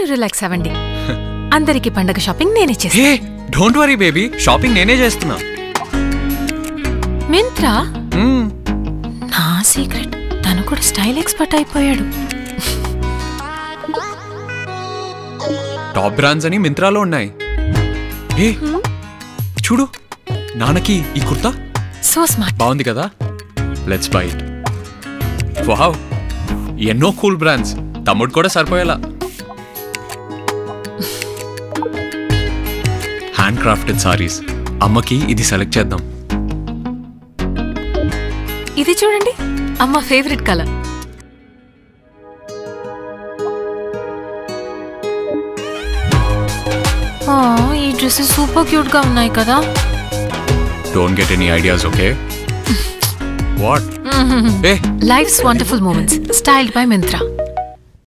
మీరు రిలాక్స్ అవ్వండి అందరికి పండగ షాపింగ్ నేనే చేస్తాను hey don't worry baby shopping నేనే చేస్తున్నా మింత్రా మ్మ్. నా సీక్రెట్ తను కూడా స్టైల్ ఎక్స్పర్ట్ అయిపోయాడు టాప్ బ్రాండ్స్ అని మింత్రాలో ఉన్నాయి ఏ చూడు నాన్నకి ఈ కుర్తా సో స్మార్ట్ బాగుంది కదా లెట్స్ బై ఇట్ వావ్ ఎన్నో కూల్ బ్రాండ్స్ తమ్ముడు కూడా సరిపోయేలా హ్యాండ్ క్రాఫ్టెడ్ సారీస్ అమ్మకి ఇది సెలెక్ట్ చేద్దాం ఇది చూడండి అమ్మ ఫేవరెట్ కలర్ ఈ డ్రెస్సెస్ సూపర్ క్యూట్ గా ఉన్నాయి కదా don't get any ideas okay what a life's wonderful moments styled by Myntra